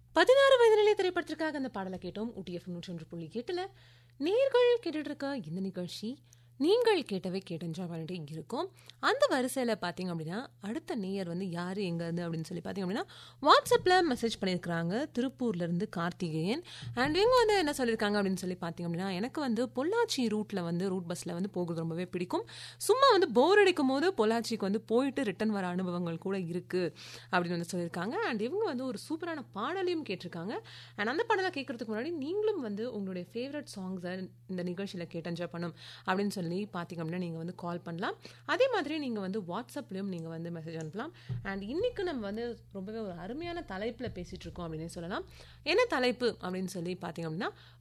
பதினாறு வயதிலே திரைப்படத்திற்காக அந்த பாடலை கேட்டோம் ஊட்டி எஃப்எம் நூற்றி ஒன்று புள்ளி எட்டுல நேர்கள் கேட்டுட்டு இருக்க இந்த நிகழ்ச்சி நீங்கள் கேட்டவை கேட்டென்றா பண்ணிட்டு இருக்கும் அந்த வரிசையில் பார்த்தீங்க அப்படின்னா அடுத்த நேயர் வந்து யார் எங்கேருந்து அப்படின்னு சொல்லி பார்த்தீங்க அப்படின்னா வாட்ஸ்அப்பில் மெசேஜ் பண்ணியிருக்கிறாங்க திருப்பூர்லேருந்து கார்த்திகேயன் அண்ட் இவங்க வந்து என்ன சொல்லியிருக்காங்க அப்படின்னு சொல்லி பார்த்தீங்க அப்படின்னா எனக்கு வந்து பொள்ளாச்சி ரூட்டில் வந்து ரூட் பஸ்ஸில் வந்து போகிறது ரொம்பவே பிடிக்கும் சும்மா வந்து போர் அடிக்கும் போது பொள்ளாச்சிக்கு வந்து போயிட்டு ரிட்டன் வர அனுபவங்கள் கூட இருக்குது அப்படின்னு வந்து சொல்லியிருக்காங்க அண்ட் இவங்க வந்து ஒரு சூப்பரான பாடலையும் கேட்டிருக்காங்க அண்ட் அந்த பாடலை கேட்கறதுக்கு முன்னாடி நீங்களும் வந்து உங்களுடைய ஃபேவரட் சாங்ஸை இந்த நிகழ்ச்சியில் கேட்டு என்ஜாய் பண்ணும் அப்படின்னு சொல்லி பார்த்தீங்க அப்படின்னா நீங்கள் வந்து கால் பண்ணலாம் அதே மாதிரி நீங்கள் வந்து வாட்ஸ்அப்லேயும் நீங்கள் வந்து மெசேஜ் அனுப்பலாம் அண்ட் இன்னைக்கு நம்ம வந்து ரொம்பவே ஒரு அருமையான தலைப்பில் பேசிகிட்டு இருக்கோம் அப்படின்னு சொல்லலாம் என்ன தலைப்பு அப்படின்னு சொல்லி பார்த்தீங்க அப்படின்னா